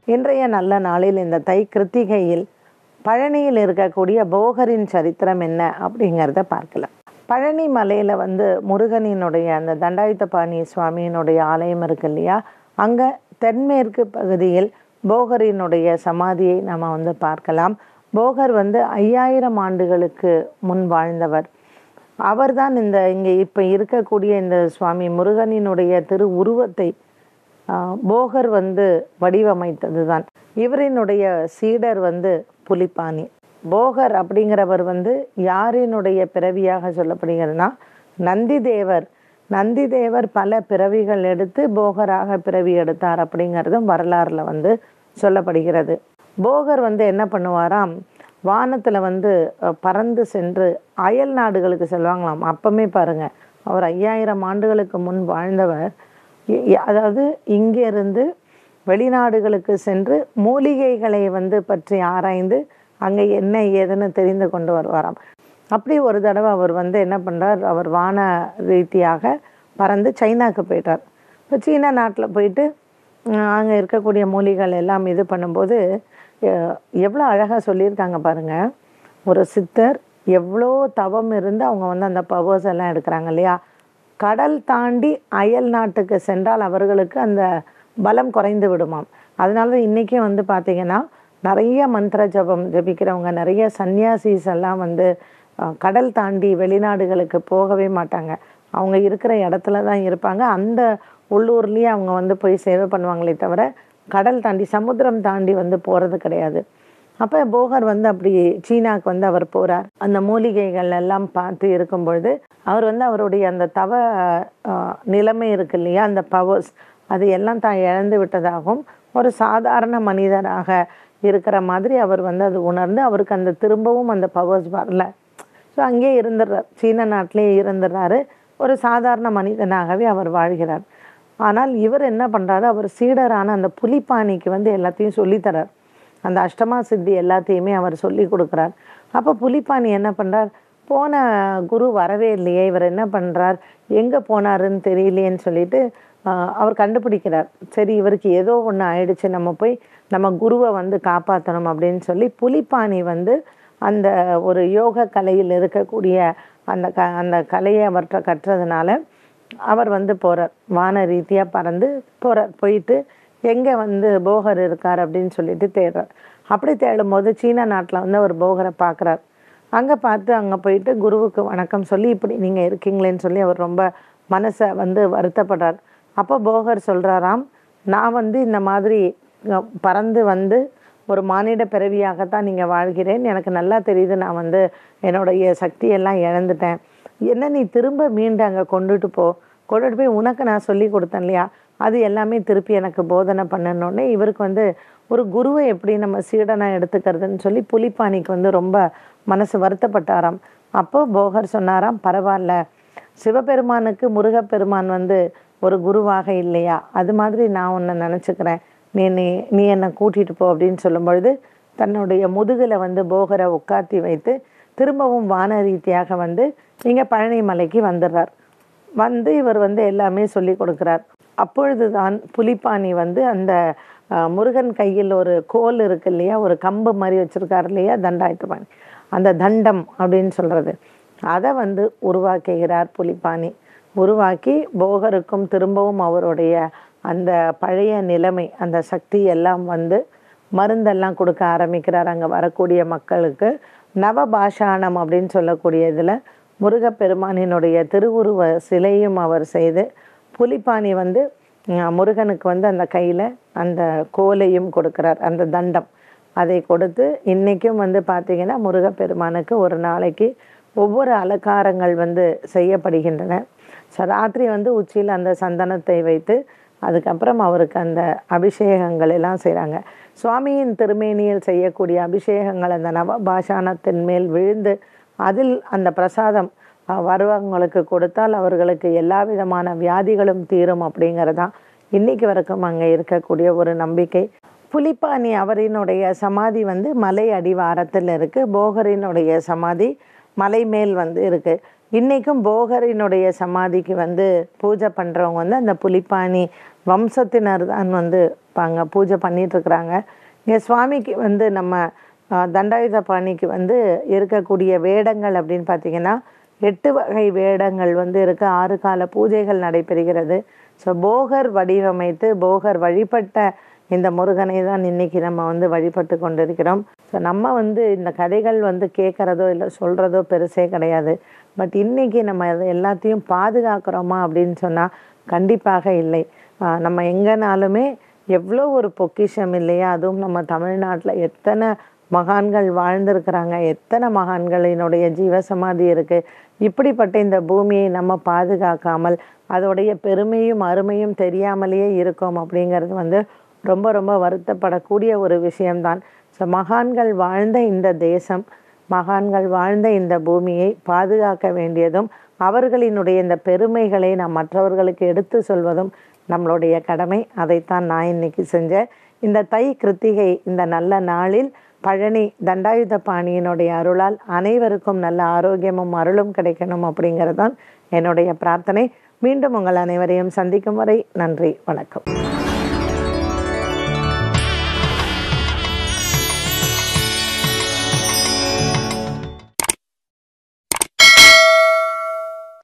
இன்றைய நல்ல நாளில் இந்த தை கிருத்திகையில் பழனியில் இருக்கக்கூடிய போகரின் சரித்திரம் என்ன அப்படிங்கிறத பார்க்கலாம் பழனி மலையில் வந்து முருகனினுடைய அந்த தண்டாயுதபாணி சுவாமியினுடைய ஆலயம் இருக்கு இல்லையா அங்கே தென்மேற்கு பகுதியில் போகரினுடைய சமாதியை நம்ம வந்து பார்க்கலாம் போகர் வந்து ஐயாயிரம் ஆண்டுகளுக்கு முன் வாழ்ந்தவர் அவர்தான் இந்த இங்கே இப்போ இருக்கக்கூடிய இந்த சுவாமி முருகனினுடைய திரு உருவத்தை ஆஹ், போகர் வந்து வடிவமைத்தது தான் இவரினுடைய சீடர் வந்து புலிப்பாணி போகர் அப்படிங்கிறவர் வந்து யாரினுடைய பிறவியாக சொல்லப்படுகிறதுனா நந்திதேவர் நந்திதேவர் பல பிறவிகள் எடுத்து போகராக பிறவி எடுத்தார் அப்படிங்கிறதும் வரலாறுல வந்து சொல்லப்படுகிறது போகர் வந்து என்ன பண்ணுவாராம் வானத்துல வந்து அஹ், பறந்து சென்று அயல் நாடுகளுக்கு செல்வாங்களாம் அப்பமே பாருங்க அவர் ஐயாயிரம் ஆண்டுகளுக்கு முன் வாழ்ந்தவர் இ- இ- அதாவது இங்கிருந்து வெளிநாடுகளுக்கு சென்று மூலிகைகளை வந்து பற்றி ஆராய்ந்து அங்கே என்ன ஏதுன்னு தெரிந்து கொண்டு வருவாராம் அப்படி ஒரு தடவை அவர் வந்து என்ன பண்ணுறார் அவர் வான ரீதியாக பறந்து சைனாக்கு போயிட்டார் இப்போ சீனா நாட்டில் போயிட்டு அங்கே இருக்கக்கூடிய மூலிகள் எல்லாம் இது பண்ணும்போது எவ்வளோ அழகாக சொல்லியிருக்காங்க பாருங்க ஒரு சித்தர் எவ்வளோ தவம் இருந்து அவங்க வந்து அந்த பவர்ஸ் எல்லாம் எடுக்கிறாங்க இல்லையா கடல் தாண்டி அயல் நாட்டுக்கு சென்றால் அவர்களுக்கு அந்த பலம் குறைந்து விடுமாம் அதனால தான் இன்றைக்கும் வந்து பார்த்தீங்கன்னா நிறைய மந்திர ஜபம் ஜபிக்கிறவங்க நிறைய சன்னியாசிஸ் எல்லாம் வந்து அஹ், கடல் தாண்டி வெளிநாடுகளுக்கு போகவே மாட்டாங்க அவங்க இருக்கிற இடத்துல தான் இருப்பாங்க அந்த உள்ளூர்லேயே அவங்க வந்து போய் சேவை பண்ணுவாங்களே தவிர கடல் தாண்டி சமுத்திரம் தாண்டி வந்து போகிறது கிடையாது அப்போ போகர் வந்து அப்படி சீனாக்கு வந்து அவர் போறார் அந்த மூலிகைகள் எல்லாம் பார்த்து இருக்கும் பொழுது அவர் வந்து அவருடைய அந்த தவ அஹ், நிலைமை இருக்கு இல்லையா அந்த பவர்ஸ் அது எல்லாம் தான் இழந்து விட்டதாகவும் ஒரு சாதாரண மனிதராக இருக்கிற மாதிரி அவர் வந்து அது உணர்ந்து அவருக்கு அந்த திரும்பவும் அந்த பவர்ஸ் வரல ஸோ அங்கேயே இருந்துடுறார் சீன நாட்டிலே இருந்துடுறாரு ஒரு சாதாரண மனிதனாகவே அவர் வாழ்கிறார் ஆனால் இவர் என்ன பண்றாரு அவர் சீடரான அந்த புலிப்பாணிக்கு வந்து எல்லாத்தையும் சொல்லித்தரார் அந்த அஷ்டமா சித்தி எல்லாத்தையுமே அவர் சொல்லி கொடுக்குறார் அப்போ புலிப்பாணி என்ன பண்றார் போன குரு வரவே இல்லையே இவர் என்ன பண்றார் எங்க போனாருன்னு தெரியலையேன்னு சொல்லிட்டு ஆஹ், அவர் கண்டுபிடிக்கிறார் சரி இவருக்கு ஏதோ ஒன்று ஆயிடுச்சு நம்ம போய் நம்ம குருவை வந்து காப்பாற்றணும் அப்படின்னு சொல்லி புலிப்பாணி வந்து அந்த ஒரு யோக கலையில் இருக்கக்கூடிய அந்த க அந்த கலையை அவர்கிட்ட கற்றதுனால அவர் வந்து போறார் வான ரீதியாக பறந்து போறார் போயிட்டு எங்கே வந்து போகர் இருக்கார் அப்படின்னு சொல்லிட்டு தேடுறார் அப்படி தேடும்போது சீன நாட்டில் வந்து அவர் போகரை பார்க்குறார் அங்கே பார்த்து அங்கே போயிட்டு குருவுக்கு வணக்கம் சொல்லி இப்படி நீங்கள் இருக்கீங்களேன்னு சொல்லி அவர் ரொம்ப மனசை வந்து வருத்தப்படுறார் அப்போ போகர் சொல்கிறாராம் நான் வந்து இந்த மாதிரி அஹ், பறந்து வந்து ஒரு மானிட பிறவியாகத்தான் நீங்கள் வாழ்கிறேன் எனக்கு நல்லா தெரியுது நான் வந்து என்னுடைய சக்தியெல்லாம் இழந்துட்டேன் என்ன நீ திரும்ப மீண்டு அங்கே கொண்டுட்டு போ கொண்டுட்டு போய் உனக்கு நான் சொல்லி கொடுத்தேன் இல்லையா அது எல்லாமே திருப்பி எனக்கு போதனை பண்ணணுன்னே இவருக்கு வந்து ஒரு குருவை எப்படி நம்ம சீடனா எடுத்துக்கிறதுன்னு சொல்லி புலிப்பாணிக்கு வந்து ரொம்ப மனசு வருத்தப்பட்டாராம் அப்போ போகர் சொன்னாராம் பரவாயில்ல சிவபெருமானுக்கு முருகப்பெருமான் வந்து ஒரு குருவாக இல்லையா அது மாதிரி நான் உன்னை நினச்சிக்கிறேன் நீ நீ நீ என்னை கூட்டிகிட்டு போ அப்படின்னு சொல்லும் பொழுது தன்னுடைய முதுகில் வந்து போகரை உட்காத்தி வைத்து திரும்பவும் வான ரீதியாக வந்து இங்கே பழனி மலைக்கு வந்துடுறார் வந்து இவர் வந்து எல்லாமே சொல்லி கொடுக்குறார் அப்பொழுதுதான் புலிப்பாணி வந்து அந்த அஹ், முருகன் கையில் ஒரு கோல் இருக்கு இல்லையா ஒரு கம்பு மாதிரி வச்சிருக்காரு இல்லையா தண்டாயுதபாணி அந்த தண்டம் அப்படின்னு சொல்றது அதை வந்து உருவாக்குகிறார் புலிப்பாணி உருவாக்கி போகருக்கும் திரும்பவும் அவருடைய அந்த பழைய நிலைமை அந்த சக்தி எல்லாம் வந்து மருந்தெல்லாம் கொடுக்க ஆரம்பிக்கிறார் அங்கே வரக்கூடிய மக்களுக்கு நவபாஷாணம் அப்படின்னு சொல்லக்கூடிய இதில் முருகப்பெருமானினுடைய திருவுருவ சிலையும் அவர் செய்து புலிப்பாணி வந்து அஹ், முருகனுக்கு வந்து அந்த கையில் அந்த கோலையும் கொடுக்கிறார் அந்த தண்டம் அதை கொடுத்து இன்றைக்கும் வந்து பார்த்திங்கன்னா முருகப்பெருமானுக்கு ஒரு நாளைக்கு ஒவ்வொரு அலங்காரங்கள் வந்து செய்யப்படுகின்றன ஸோ ராத்திரி வந்து உச்சியில் அந்த சந்தனத்தை வைத்து அதுக்கப்புறம் அவருக்கு அந்த அபிஷேகங்கள் எல்லாம் செய்கிறாங்க சுவாமியின் திருமேனியில் செய்யக்கூடிய அபிஷேகங்கள் அந்த நவபாஷாணத்தின் மேல் விழுந்து அதில் அந்த பிரசாதம் அஹ், வருவங்களுக்கு கொடுத்தால் அவர்களுக்கு எல்லா விதமான வியாதிகளும் தீரும் அப்படிங்கிறதான் இன்னைக்கு வரைக்கும் அங்கே இருக்கக்கூடிய ஒரு நம்பிக்கை புலிப்பாணி அவரினுடைய சமாதி வந்து மலை அடிவாரத்தில் இருக்கு போகரினுடைய சமாதி மலை மேல் வந்து இருக்கு இன்னைக்கும் போகரினுடைய சமாதிக்கு வந்து பூஜை பண்றவங்க வந்து அந்த புலிப்பாணி வம்சத்தினர் தான் வந்து இருப்பாங்க பூஜை பண்ணிட்டு இருக்கிறாங்க இங்கே சுவாமிக்கு வந்து நம்ம ஆஹ், தண்டாயுத பாணிக்கு வந்து இருக்கக்கூடிய வேடங்கள் அப்படின்னு பார்த்தீங்கன்னா எட்டு வகை வேடங்கள் வந்து இருக்கு ஆறு கால பூஜைகள் நடைபெறுகிறது ஸோ போகர் வடிவமைத்து போகர் வழிபட்ட இந்த முருகனை தான் இன்னைக்கு நம்ம வந்து வழிபட்டு கொண்டிருக்கிறோம் ஸோ நம்ம வந்து இந்த கதைகள் வந்து கேட்குறதோ இல்லை சொல்கிறதோ பெருசே கிடையாது பட் இன்னைக்கு நம்ம அது எல்லாத்தையும் பாதுகாக்கிறோமா அப்படின்னு சொன்னால் கண்டிப்பாக இல்லை ஆஹ் நம்ம எங்கேனாலுமே எவ்வளோ ஒரு பொக்கிஷம் இல்லையா அதுவும் நம்ம தமிழ்நாட்டில் எத்தனை மகான்கள் வாழ்ந்திருக்கிறாங்க எத்தனை மகான்களினுடைய ஜீவசமாதி இருக்கு இப்படிப்பட்ட இந்த பூமியை நம்ம பாதுகாக்காமல் அதோடைய பெருமையும் அருமையும் தெரியாமலேயே இருக்கோம் அப்படிங்கிறது வந்து ரொம்ப ரொம்ப வருத்தப்படக்கூடிய ஒரு விஷயம்தான் ஸோ மகான்கள் வாழ்ந்த இந்த தேசம் மகான்கள் வாழ்ந்த இந்த பூமியை பாதுகாக்க வேண்டியதும் அவர்களினுடைய இந்த பெருமைகளை நாம் மற்றவர்களுக்கு எடுத்து சொல்வதும் நம்மளுடைய கடமை அதைத்தான் நான் இன்னைக்கு செஞ்சேன் இந்த தை கிருத்திகை இந்த நல்ல நாளில் பழனி தண்டாயுத பாணியினுடைய அருளால் அனைவருக்கும் நல்ல ஆரோக்கியமும் அருளும் கிடைக்கணும் அப்படிங்கிறது தான் என்னுடைய பிரார்த்தனை மீண்டும் உங்கள் அனைவரையும் சந்திக்கும் வரை நன்றி வணக்கம்